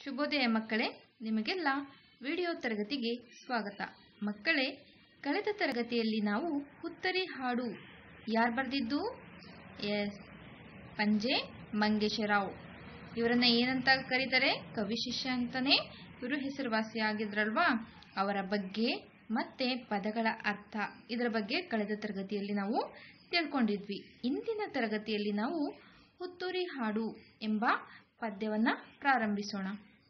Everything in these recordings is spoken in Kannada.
ಶುಭೋದಯ ಮಕ್ಕಳೇ ನಿಮಗೆಲ್ಲ ವಿಡಿಯೋ ತರಗತಿಗೆ ಸ್ವಾಗತ ಮಕ್ಕಳೇ ಕಳೆದ ತರಗತಿಯಲ್ಲಿ ನಾವು ಹುತ್ತರಿ ಹಾಡು ಯಾರು ಬರೆದಿದ್ದು ಎಸ್ ಪಂಜೆ ಮಂಗೇಶರಾವ್ ಇವರನ್ನ ಏನಂತ ಕರೀತಾರೆ ಕವಿ ಶಿಷ್ಯ ಅಂತಾನೆ ಇವರು ಹೆಸರುವಾಸಿಯಾಗಿದ್ರಲ್ವಾ ಅವರ ಬಗ್ಗೆ ಮತ್ತೆ ಪದಗಳ ಅರ್ಥ ಇದರ ಬಗ್ಗೆ ಕಳೆದ ತರಗತಿಯಲ್ಲಿ ನಾವು ತಿಳ್ಕೊಂಡಿದ್ವಿ ಇಂದಿನ ತರಗತಿಯಲ್ಲಿ ನಾವು ಹುತ್ತೂರಿ ಹಾಡು ಎಂಬ ಪದ್ಯವನ್ನ ಪ್ರಾರಂಭಿಸೋಣ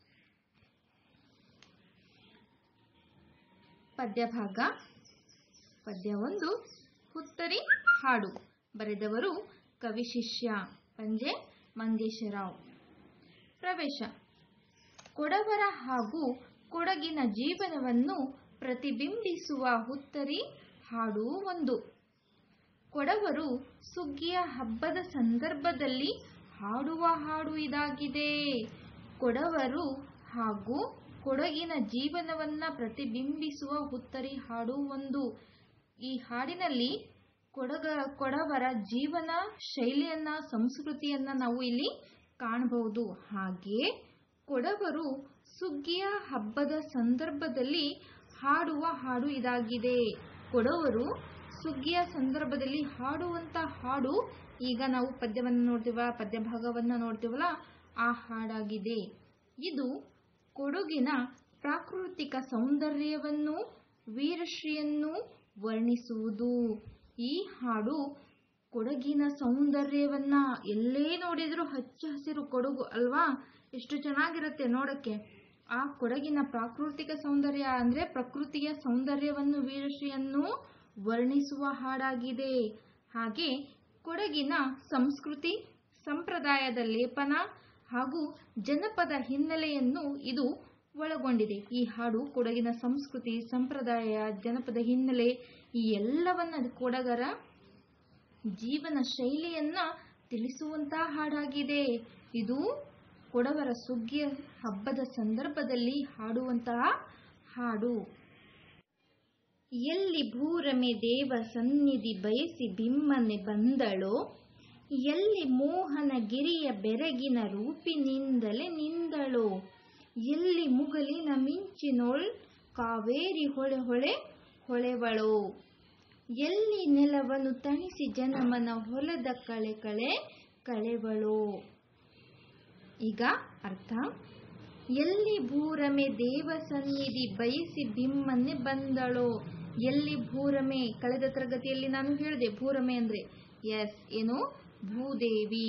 ಪದ್ಯಭಾಗ ಪದ್ಯ ಒಂದು ಹುತ್ತರಿ ಹಾಡು ಬರೆದವರು ಕವಿ ಶಿಷ್ಯ ಪಂಜೆ ಮಂಗೇಶರಾವ್ ಪ್ರವೇಶ ಕೊಡವರ ಹಾಗೂ ಕೊಡಗಿನ ಜೀವನವನ್ನು ಪ್ರತಿಬಿಂಬಿಸುವ ಹುತ್ತರಿ ಹಾಡು ಒಂದು ಕೊಡವರು ಸುಗ್ಗಿಯ ಹಬ್ಬದ ಸಂದರ್ಭದಲ್ಲಿ ಹಾಡುವ ಹಾಡು ಇದಾಗಿದೆ ಕೊಡವರು ಹಾಗೂ ಕೊಡಗಿನ ಜೀವನವನ್ನ ಪ್ರತಿಬಿಂಬಿಸುವ ಹುತ್ತರಿ ಹಾಡು ಒಂದು ಈ ಹಾಡಿನಲ್ಲಿ ಕೊಡಗ ಕೊಡವರ ಜೀವನ ಶೈಲಿಯನ್ನ ಸಂಸ್ಕೃತಿಯನ್ನ ನಾವು ಇಲ್ಲಿ ಕಾಣಬಹುದು ಹಾಗೆಯೇ ಕೊಡವರು ಸುಗ್ಗಿಯ ಹಬ್ಬದ ಸಂದರ್ಭದಲ್ಲಿ ಹಾಡುವ ಹಾಡು ಇದಾಗಿದೆ ಕೊಡವರು ಸುಗ್ಗಿಯ ಸಂದರ್ಭದಲ್ಲಿ ಹಾಡುವಂತ ಹಾಡು ಈಗ ನಾವು ಪದ್ಯವನ್ನು ನೋಡ್ತೀವ ಪದ್ಯ ಭಾಗವನ್ನ ನೋಡ್ತೀವಲ್ಲ ಆ ಹಾಡಾಗಿದೆ ಇದು ಕೊಡಗಿನ ಪ್ರಾಕೃತಿಕ ಸೌಂದರ್ಯವನ್ನು ವೀರಶ್ರೀಯನ್ನು ವರ್ಣಿಸುವುದು ಈ ಹಾಡು ಕೊಡಗಿನ ಸೌಂದರ್ಯವನ್ನ ಎಲ್ಲೇ ನೋಡಿದ್ರು ಹಚ್ಚ ಹಸಿರು ಕೊಡಗು ಅಲ್ವಾ ಎಷ್ಟು ಚೆನ್ನಾಗಿರುತ್ತೆ ನೋಡಕ್ಕೆ ಆ ಕೊಡಗಿನ ಪ್ರಾಕೃತಿಕ ಸೌಂದರ್ಯ ಅಂದ್ರೆ ಪ್ರಕೃತಿಯ ಸೌಂದರ್ಯವನ್ನು ವೀರಶ್ರೀಯನ್ನು ವರ್ಣಿಸುವ ಹಾಡಾಗಿದೆ ಹಾಗೆ ಕೊಡಗಿನ ಸಂಸ್ಕೃತಿ ಸಂಪ್ರದಾಯದ ಲೇಪನ ಹಾಗೂ ಜನಪದ ಹಿನ್ನೆಲೆಯನ್ನು ಇದು ಒಳಗೊಂಡಿದೆ ಈ ಹಾಡು ಕೊಡಗಿನ ಸಂಸ್ಕೃತಿ ಸಂಪ್ರದಾಯ ಜನಪದ ಹಿನ್ನೆಲೆ ಈ ಎಲ್ಲವನ್ನ ಕೊಡಗರ ಜೀವನ ಶೈಲಿಯನ್ನ ತಿಳಿಸುವಂತಹ ಹಾಡಾಗಿದೆ ಇದು ಕೊಡವರ ಸುಗ್ಗಿಯ ಹಬ್ಬದ ಸಂದರ್ಭದಲ್ಲಿ ಹಾಡುವಂತಹ ಹಾಡು ಎಲ್ಲಿ ಭೂರಮೆ ದೇವ ಸನ್ನಿಧಿ ಬಯಸಿ ಬಿಮ್ಮನೆ ಬಂದಳೋ ಎಲ್ಲಿ ಮೋಹನ ಗಿರಿಯ ಬೆರಗಿನ ರೂಪಿನಿಂದಲೇ ನಿಂದಳೋ ಎಲ್ಲಿ ಮುಗಲಿನ ಮಿಂಚಿನೊಳ್ ಕಾವೇರಿ ಹೊಳೆ ಹೊಳೆ ಹೊಳೆವಳೋ ಎಲ್ಲಿ ನೆಲವನ್ನು ತಣಿಸಿ ಜನಮನ ಹೊಲದ ಕಳೆ ಕಳೆ ಕಳೆವಳೋ ಈಗ ಅರ್ಥ ಎಲ್ಲಿ ಭೂರಮೆ ದೇವ ಸನ್ನಿಧಿ ಬಯಸಿ ಬಿಮ್ಮನೆ ಬಂದಳೋ ಎಲ್ಲಿ ಭೂರಮೆ ಕಳೆದ ತರಗತಿಯಲ್ಲಿ ನಾನು ಹೇಳಿದೆ ಭೂರಮೆ ಅಂದ್ರೆ ಎಸ್ ಏನು ಭೂದೇವಿ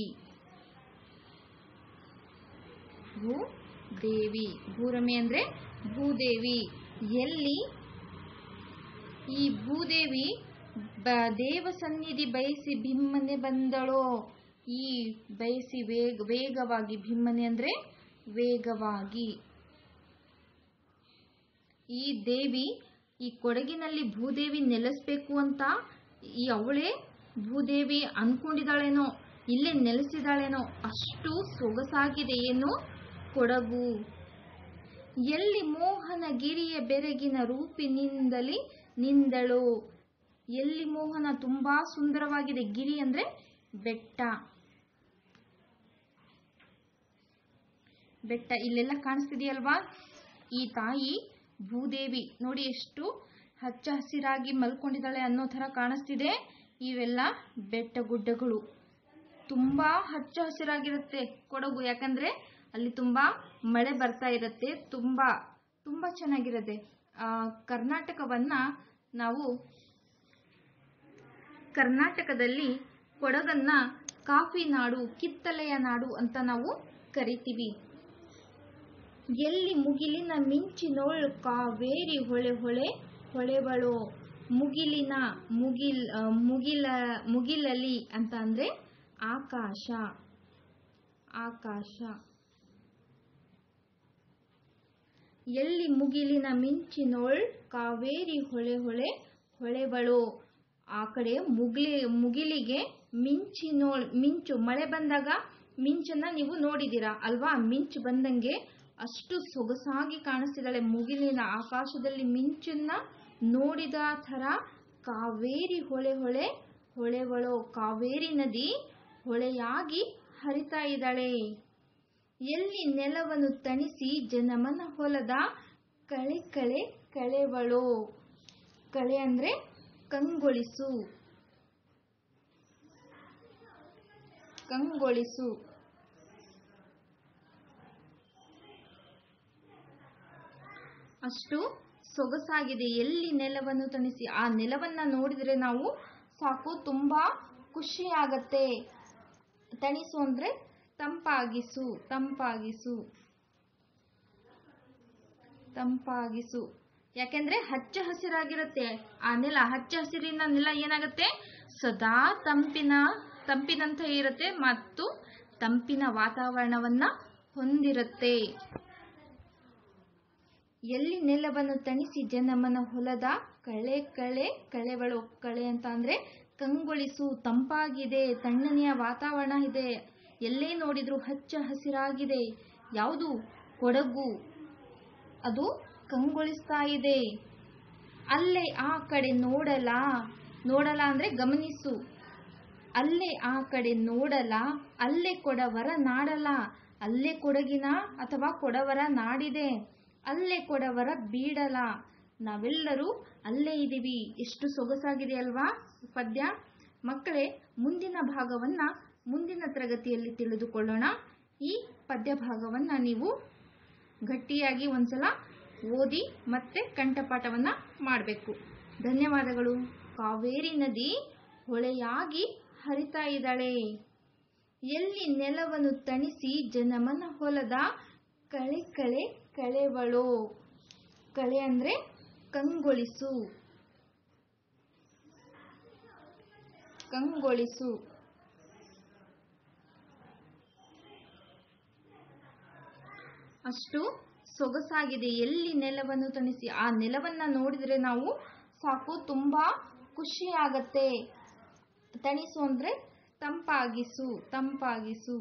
ಭೂದೇವಿ ಭೂರಮೆ ಅಂದ್ರೆ ಭೂದೇವಿ ಎಲ್ಲಿ ಈ ಭೂದೇವಿ ಬ- ದೇವ ಸನ್ನಿಧಿ ಬಯಸಿ ಬಿಮ್ಮನೆ ಬಂದಳೋ ಈ ಬಯಸಿ ವೇಗ ವೇಗವಾಗಿ ಬಿಮ್ಮನೆ ಅಂದ್ರೆ ವೇಗವಾಗಿ ಈ ದೇವಿ ಈ ಕೊಡಗಿನಲ್ಲಿ ಭೂದೇವಿ ನೆಲೆಸ್ಬೇಕು ಅಂತ ಈ ಅವಳೇ ಭೂದೇವಿ ಅನ್ಕೊಂಡಿದ್ದಾಳೇನೋ ಇಲ್ಲೇ ನೆಲೆಸಿದಾಳೇನೋ ಅಷ್ಟು ಸೊಗಸಾಗಿದೆ ಏನು ಕೊಡಗು ಎಲ್ಲಿ ಮೋಹನ ಗಿರಿಯ ಬೆರಗಿನ ರೂಪಿನಿಂದಲಿ ನಿಂದಳು ಎಲ್ಲಿ ಮೋಹನ ತುಂಬಾ ಸುಂದರವಾಗಿದೆ ಗಿರಿ ಅಂದ್ರೆ ಬೆಟ್ಟ ಬೆಟ್ಟ ಇಲ್ಲೆಲ್ಲ ಕಾಣಿಸ್ತಿದೆಯಲ್ವಾ ಈ ತಾಯಿ ಭೂದೇವಿ ನೋಡಿ ಎಷ್ಟು ಹಚ್ಚ ಹಸಿರಾಗಿ ಮಲ್ಕೊಂಡಿದ್ದಾಳೆ ಅನ್ನೋ ತರ ಕಾಣಿಸ್ತಿದೆ ಇವೆಲ್ಲ ಬೆಟ್ಟ ಗುಡ್ಡಗಳು ತುಂಬಾ ಹಚ್ಚ ಹಸಿರಾಗಿರುತ್ತೆ ಕೊಡಗು ಯಾಕಂದ್ರೆ ಅಲ್ಲಿ ತುಂಬಾ ಮಳೆ ಬರ್ತಾ ಇರುತ್ತೆ ತುಂಬಾ ತುಂಬಾ ಚೆನ್ನಾಗಿರುತ್ತೆ ಆ ಕರ್ನಾಟಕವನ್ನ ನಾವು ಕರ್ನಾಟಕದಲ್ಲಿ ಕೊಡಗನ್ನ ಕಾಫಿ ನಾಡು ಕಿತ್ತಲೆಯ ನಾಡು ಅಂತ ನಾವು ಕರಿತೀವಿ ಎಲ್ಲಿ ಮುಗಿಲಿನ ಮಿಂಚಿನೋಳ್ ಕಾವೇರಿ ಹೊಳೆ ಹೊಳೆ ಹೊಳೆವಳು ಮುಗಿಲಿನ ಮುಗಿಲ್ ಆ, ಮುಗಿಲ ಮುಗಿಲಲಿ ಅಂತ ಅಂದ್ರೆ ಆಕಾಶ ಆಕಾಶ ಎಲ್ಲಿ ಮುಗಿಲಿನ ಮಿಂಚಿನೋಳ್ ಕಾವೇರಿ ಹೊಳೆ ಹೊಳೆ ಹೊಳೆವಳು ಆ ಕಡೆ ಮುಗಿಲಿ ಮುಗಿಲಿಗೆ ಮಿಂಚಿನೋಳ್ ಮಿಂಚು ಮಳೆ ಬಂದಾಗ ಮಿಂಚನ್ನ ನೀವು ನೋಡಿದ್ದೀರಾ ಅಲ್ವಾ ಮಿಂಚು ಬಂದಂಗೆ ಅಷ್ಟು ಸೊಗಸಾಗಿ ಕಾಣಿಸ್ತಿದ್ದಾಳೆ ಮುಗಿಲಿನ ಆಕಾಶದಲ್ಲಿ ಮಿಂಚನ್ನ ನೋಡಿದ ಥರ ಕಾವೇರಿ ಹೊಳೆ ಹೊಳೆ ಹೊಳೆವಳೋ ಕಾವೇರಿ ನದಿ ಹೊಳೆಯಾಗಿ ಹರಿತಾ ಇದ್ದಾಳೆ ಎಲ್ಲಿ ನೆಲವನ್ನು ತಣಿಸಿ ಜನಮನ ಹೊಲದ ಕಳೆ ಕಳೆ ಕಳೆವಳೋ ಕಳೆ ಅಂದ್ರೆ ಕಂಗೊಳಿಸು ಕಂಗೊಳಿಸು ಅಷ್ಟು ಸೊಗಸಾಗಿದೆ ಎಲ್ಲಿ ನೆಲವನ್ನು ತಣಿಸಿ ಆ ನೆಲವನ್ನ ನೋಡಿದ್ರೆ ನಾವು ಸಾಕು ತುಂಬಾ ಖುಷಿ ಆಗತ್ತೆ ತಣಿಸು ಅಂದ್ರೆ ತಂಪಾಗಿಸು ತಂಪಾಗಿಸು ತಂಪಾಗಿಸು ಯಾಕೆಂದ್ರೆ ಹಚ್ಚ ಹಸಿರಾಗಿರುತ್ತೆ ಆ ನೆಲ ಹಚ್ಚ ಹಸಿರಿನ ನೆಲ ಏನಾಗುತ್ತೆ ಸದಾ ತಂಪಿನ ತಂಪಿನಂತೆ ಇರುತ್ತೆ ಮತ್ತು ತಂಪಿನ ವಾತಾವರಣವನ್ನ ಹೊಂದಿರುತ್ತೆ ಎಲ್ಲಿ ನೆಲವನ್ನು ತಣಿಸಿ ಜನಮನ ಹೊಲದ ಕಳೆ ಕಳೆ ಕಳೆಗಳು ಕಳೆ ಅಂತ ಅಂದ್ರೆ ಕಂಗೊಳಿಸು ತಂಪಾಗಿದೆ ತಣ್ಣನೆಯ ವಾತಾವರಣ ಇದೆ ಎಲ್ಲೇ ನೋಡಿದ್ರು ಹಚ್ಚ ಹಸಿರಾಗಿದೆ ಯಾವುದು ಕೊಡಗು ಅದು ಕಂಗೊಳಿಸ್ತಾ ಇದೆ ಅಲ್ಲೇ ಆ ಕಡೆ ನೋಡಲ ನೋಡಲ ಅಂದ್ರೆ ಗಮನಿಸು ಅಲ್ಲೇ ಆ ಕಡೆ ನೋಡಲ ಅಲ್ಲೇ ಕೊಡವರ ನಾಡಲ ಅಲ್ಲೇ ಕೊಡಗಿನ ಅಥವಾ ಕೊಡವರ ನಾಡಿದೆ ಅಲ್ಲೇ ಕೊಡವರ ಬೀಡಲ ನಾವೆಲ್ಲರೂ ಅಲ್ಲೇ ಇದ್ದೀವಿ ಎಷ್ಟು ಸೊಗಸಾಗಿದೆ ಅಲ್ವಾ ಪದ್ಯ ಮಕ್ಕಳೇ ಮುಂದಿನ ಭಾಗವನ್ನ ಮುಂದಿನ ತರಗತಿಯಲ್ಲಿ ತಿಳಿದುಕೊಳ್ಳೋಣ ಈ ಪದ್ಯ ಭಾಗವನ್ನ ನೀವು ಗಟ್ಟಿಯಾಗಿ ಒಂದ್ಸಲ ಓದಿ ಮತ್ತೆ ಕಂಠಪಾಠವನ್ನ ಮಾಡಬೇಕು ಧನ್ಯವಾದಗಳು ಕಾವೇರಿ ನದಿ ಹೊಳೆಯಾಗಿ ಹರಿತಾ ಇದ್ದಾಳೆ ಎಲ್ಲಿ ನೆಲವನ್ನು ತಣಿಸಿ ಜನಮನ ಹೊಲದ ಕಳೆ ಕಳೆ ಕಳೆವಳೋ ಕಳೆ ಅಂದ್ರೆ ಕಂಗೊಳಿಸು ಕಂಗೊಳಿಸು ಅಷ್ಟು ಸೊಗಸಾಗಿದೆ ಎಲ್ಲಿ ನೆಲವನ್ನು ತಣಿಸಿ ಆ ನೆಲವನ್ನ ನೋಡಿದ್ರೆ ನಾವು ಸಾಕು ತುಂಬಾ ಖುಷಿ ಆಗತ್ತೆ ತಣಿಸು ಅಂದ್ರೆ ತಂಪಾಗಿಸು ತಂಪಾಗಿಸು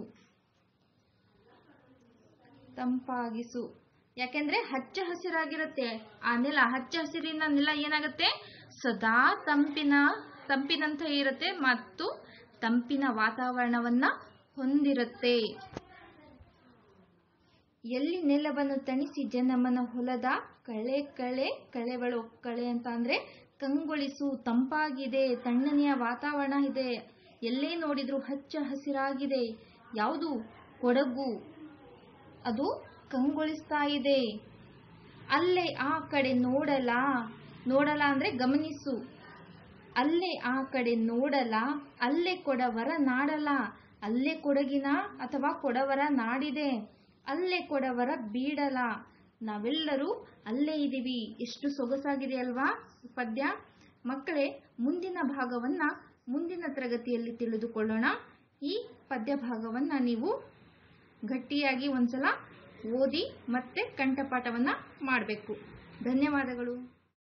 ತಂಪಾಗಿಸು ಯಾಕೆಂದ್ರೆ ಹಚ್ಚ ಹಸಿರಾಗಿರುತ್ತೆ ಆ ನೆಲ ಹಚ್ಚ ಹಸಿರಿನ ನೆಲ ಏನಾಗುತ್ತೆ ಸದಾ ತಂಪಿನ ತಂಪಿನಂತೆ ಇರುತ್ತೆ ಮತ್ತು ತಂಪಿನ ವಾತಾವರಣವನ್ನ ಹೊಂದಿರುತ್ತೆ ಎಲ್ಲಿ ನೆಲವನ್ನು ತಣಿಸಿ ಜನಮನ ಹೊಲದ ಕಳೆ ಕಳೆ ಕಳೆಗಳು ಕಳೆ ಅಂತ ಅಂದ್ರೆ ಕಂಗೊಳಿಸು ತಂಪಾಗಿದೆ ತಣ್ಣನೆಯ ವಾತಾವರಣ ಇದೆ ಎಲ್ಲೇ ನೋಡಿದ್ರು ಹಚ್ಚ ಹಸಿರಾಗಿದೆ ಯಾವುದು ಕೊಡಗು ಅದು ಕಂಗೊಳಿಸ್ತಾ ಇದೆ ಅಲ್ಲೇ ಆ ಕಡೆ ನೋಡಲ ನೋಡಲ ಅಂದ್ರೆ ಗಮನಿಸು ಅಲ್ಲೇ ಆ ಕಡೆ ನೋಡಲ ಅಲ್ಲೇ ಕೊಡವರ ನಾಡಲ ಅಲ್ಲೇ ಕೊಡಗಿನ ಅಥವಾ ಕೊಡವರ ನಾಡಿದೆ ಅಲ್ಲೇ ಕೊಡವರ ಬೀಡಲ ನಾವೆಲ್ಲರೂ ಅಲ್ಲೇ ಇದ್ದೀವಿ ಎಷ್ಟು ಸೊಗಸಾಗಿದೆ ಅಲ್ವಾ ಪದ್ಯ ಮಕ್ಕಳೇ ಮುಂದಿನ ಭಾಗವನ್ನ ಮುಂದಿನ ತರಗತಿಯಲ್ಲಿ ತಿಳಿದುಕೊಳ್ಳೋಣ ಈ ಪದ್ಯ ಭಾಗವನ್ನ ನೀವು ಗಟ್ಟಿಯಾಗಿ ಒಂದ್ಸಲ ಓದಿ ಮತ್ತೆ ಕಂಠಪಾಠವನ್ನ ಮಾಡಬೇಕು ಧನ್ಯವಾದಗಳು